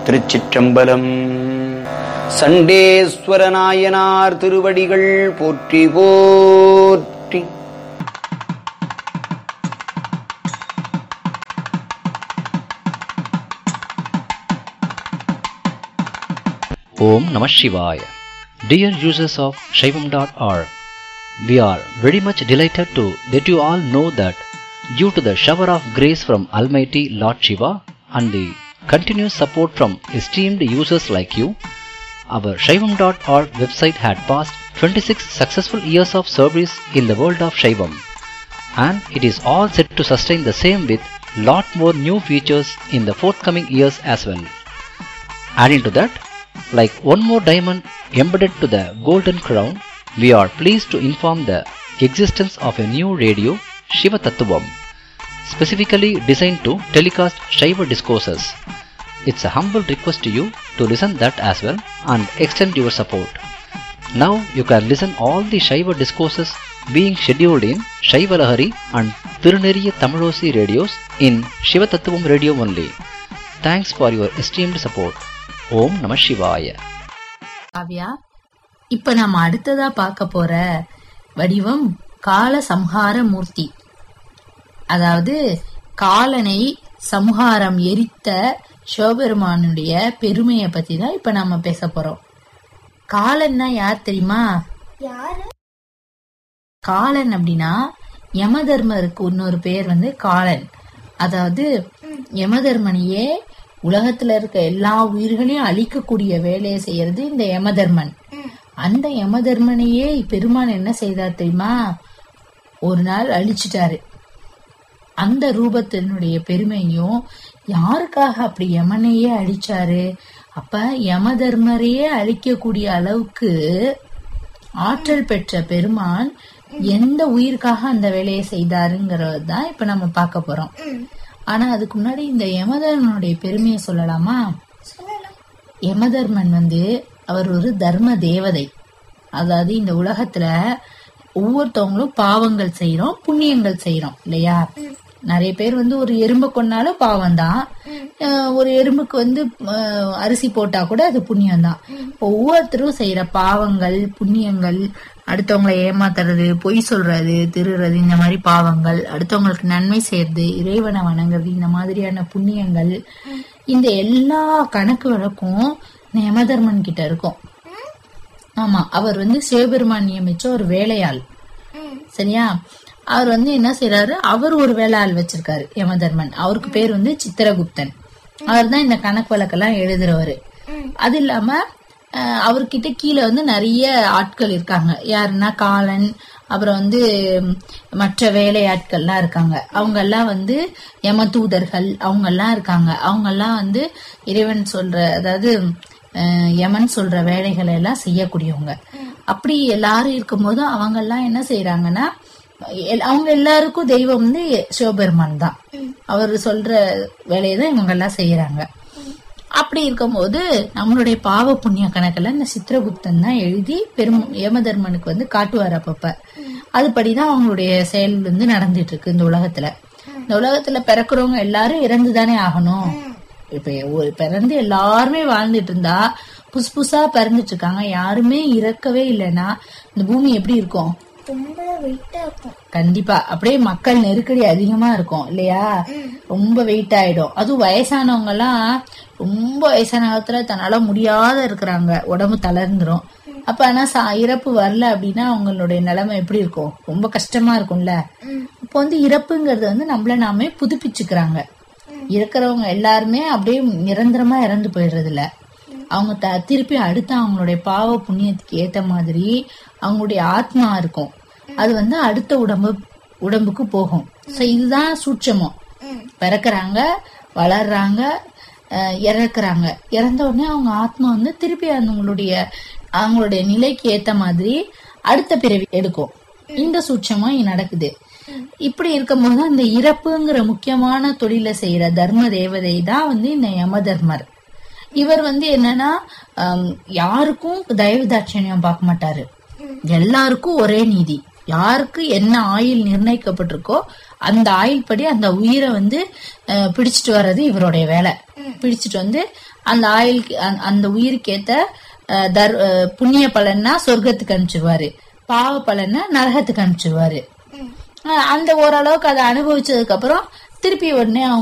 திருச்சிற்றம்பலம் சண்டேஸ்வர நாயனார் திருவடிகள் போற்றி போற்றி Om Namah Shivaya. Dear users of Shaivam.org, we are very much delighted to let you all know that due to the shower of grace from Almighty Lord Shiva and the continuous support from esteemed users like you, our Shaivam.org website had passed 26 successful years of service in the world of Shaivam and it is all set to sustain the same with lot more new features in the forthcoming years as well. Adding to that, like one more diamond embedded to the golden crown, we are pleased to inform the existence of a new radio, Shiva Tattvam, specifically designed to telecast Shiva discourses. It's a humble request to you to listen that as well and extend your support. Now you can listen all the Shiva discourses being scheduled in Shiva Lahari and Tiruneriya Tamilosi radios in Shiva Tattvam radio only. Thanks for your esteemed support. ஓம் நம சிவாய காவ்யா இப்ப நாம அடுத்ததா பார்க்க போற வடிவம் கால சம்ஹார மூர்த்தி அதாவது காலனை சம்ஹாரம் எரித்த சிவபெருமானுடைய பெருமையை பத்தி தான் இப்ப நாம பேச போறோம் காலன்னா யார் தெரியுமா காலன் அப்படின்னா யமதர்மருக்கு இன்னொரு பேர் வந்து காலன் அதாவது யமதர்மனையே உலகத்துல இருக்க எல்லா உயிர்களையும் அழிக்கக்கூடிய வேலையை செய்யறது இந்த யமதர்மன் அந்த யமதர்மனையே பெருமான் என்ன செய்தார் தெரியுமா ஒரு நாள் அழிச்சிட்டாரு அந்த ரூபத்தினுடைய பெருமையும் யாருக்காக அப்படி யமனையே அழிச்சாரு அப்ப யமதர்மரையே அழிக்கக்கூடிய அளவுக்கு ஆற்றல் பெற்ற பெருமான் எந்த உயிருக்காக அந்த வேலையை செய்தாருங்கிறது தான் இப்ப நம்ம பார்க்க போறோம் ஆனா அதுக்கு முன்னாடி இந்த யமதர்மனுடைய பெருமையை சொல்லலாமா யமதர்மன் வந்து அவர் ஒரு தர்ம தேவதை அதாவது இந்த உலகத்துல ஒவ்வொருத்தவங்களும் பாவங்கள் செய்யறோம் புண்ணியங்கள் செய்யறோம் இல்லையா நிறைய பேர் வந்து ஒரு எறும்பை கொன்னாலும் பாவம் தான் ஒரு எறும்புக்கு வந்து அஹ், அரிசி போட்டா கூட அது புண்ணியம் தான் ஒவ்வொருத்தரும் செய்யற பாவங்கள் புண்ணியங்கள் அடுத்தவங்களை ஏமாத்துறது பொய் சொல்றது திருடுறது இந்த மாதிரி பாவங்கள் அடுத்தவங்களுக்கு நன்மை செய்யறது இறைவனை வணங்குறது இந்த மாதிரியான புண்ணியங்கள் இந்த எல்லா கணக்கு வழக்கும் யமதர்மன் கிட்ட இருக்கும் ஆமா அவர் வந்து சிவபெருமான் நியமிச்ச ஒரு வேலையாள் சரியா அவர் வந்து என்ன செய்யறாரு அவர் ஒரு வேலையாள் வச்சிருக்காரு யமதர்மன் அவருக்கு பேர் வந்து சித்திரகுப்தன் அவர் தான் இந்த கணக்கு வழக்கெல்லாம் எழுதுறவரு அது இல்லாம அஹ், அவர்கிட்ட கீழே வந்து நிறைய ஆட்கள் இருக்காங்க யாருன்னா காலன் அப்புறம் வந்து ம், மற்ற வேலையாட்கள்லாம் இருக்காங்க அவங்க எல்லாம் வந்து யமதூதர்கள் அவங்க எல்லாம் இருக்காங்க அவங்க எல்லாம் வந்து இறைவன் சொல்ற அதாவது அஹ், யமன் சொல்ற வேலைகளை எல்லாம் செய்யக்கூடியவங்க அப்படி எல்லாரும் இருக்கும்போது அவங்க எல்லாம் என்ன செய்யறாங்கன்னா எல்- அவங்க எல்லாருக்கும் தெய்வம் வந்து சிவபெருமான் தான் அவர் சொல்ற வேலையை தான் இவங்க எல்லாம் செய்யறாங்க அப்படி இருக்கும்போது நம்மளுடைய பாவ புண்ணிய கணக்குல இந்த சித்திரகுப்தன் தான் எழுதி பெரும் யமதர்மனுக்கு வந்து காட்டுவார் அப்பப்ப அதுபடிதான் அவங்களுடைய செயல் வந்து நடந்துட்டு இருக்கு இந்த உலகத்துல இந்த உலகத்துல பிறக்கிறவங்க எல்லாரும் இறந்துதானே ஆகணும் இப்ப ஒரு பிறந்து எல்லாருமே வாழ்ந்துட்டு இருந்தா புதுசு புதுசா பிறந்துட்டு இருக்காங்க யாருமே இறக்கவே இல்லைன்னா இந்த பூமி எப்படி இருக்கும் கண்டிப்பா அப்படியே மக்கள் நெருக்கடி அதிகமா இருக்கும் இல்லையா ரொம்ப வெயிட் ஆயிடும் அதுவும் வயசானவங்க எல்லாம் ரொம்ப வயசான காலத்துல தன்னால முடியாத இருக்கிறாங்க உடம்பு தளர்ந்துரும் அப்ப ஆனா சா- இறப்பு வரல அப்படின்னா அவங்களுடைய நிலைமை எப்படி இருக்கும் ரொம்ப கஷ்டமா இருக்கும்ல இப்போ வந்து இறப்புங்கிறது வந்து நம்மள நாமே புதுப்பிச்சுக்கிறாங்க இருக்கிறவங்க எல்லாருமே அப்படியே நிரந்தரமா இறந்து போயிடுறது இல்ல அவங்க த திருப்பி அடுத்து அவங்களுடைய பாவ புண்ணியத்துக்கு ஏத்த மாதிரி அவங்களுடைய ஆத்மா இருக்கும் அது வந்து அடுத்த உடம்பு உடம்புக்கு போகும் சோ இதுதான் சூட்சமம் பிறக்கறாங்க வளர்றாங்க அஹ், இறக்குறாங்க இறந்த உடனே அவங்க ஆத்மா வந்து திருப்பி அவங்களுடைய அவங்களுடைய நிலைக்கு ஏத்த மாதிரி அடுத்த பிறவி எடுக்கும் இந்த சூட்சமா இங்க நடக்குது இப்படி இருக்கும்போது தான் இந்த இறப்புங்கிற முக்கியமான தொழிலை செய்யற தர்ம தேவதை தான் வந்து இந்த யமதர்மர் இவர் வந்து என்னன்னா ஆம், யாருக்கும் தயவு தாட்சணியம் பார்க்க மாட்டாரு எல்லாருக்கும் ஒரே நீதி யாருக்கு என்ன ஆயுள் நிர்ணயிக்கப்பட்டிருக்கோ அந்த ஆயுள் படி அந்த உயிரை வந்து அஹ், பிடிச்சிட்டு வர்றது இவருடைய வேலை பிடிச்சிட்டு வந்து அந்த ஆயுளுக்கு அந்த- அந்த உயிருக்கு ஏத்த அஹ், தர் அஹ், புண்ணிய பலன்னா சொர்க்கத்துக்கு அனுப்பிச்சிருவாரு பாவ பலன்னா நரகத்துக்கு அனுப்பிச்சிருவாரு அஹ், அந்த ஓரளவுக்கு அதை அனுபவிச்சதுக்கு அப்புறம் திருப்பி உடனே அவங்க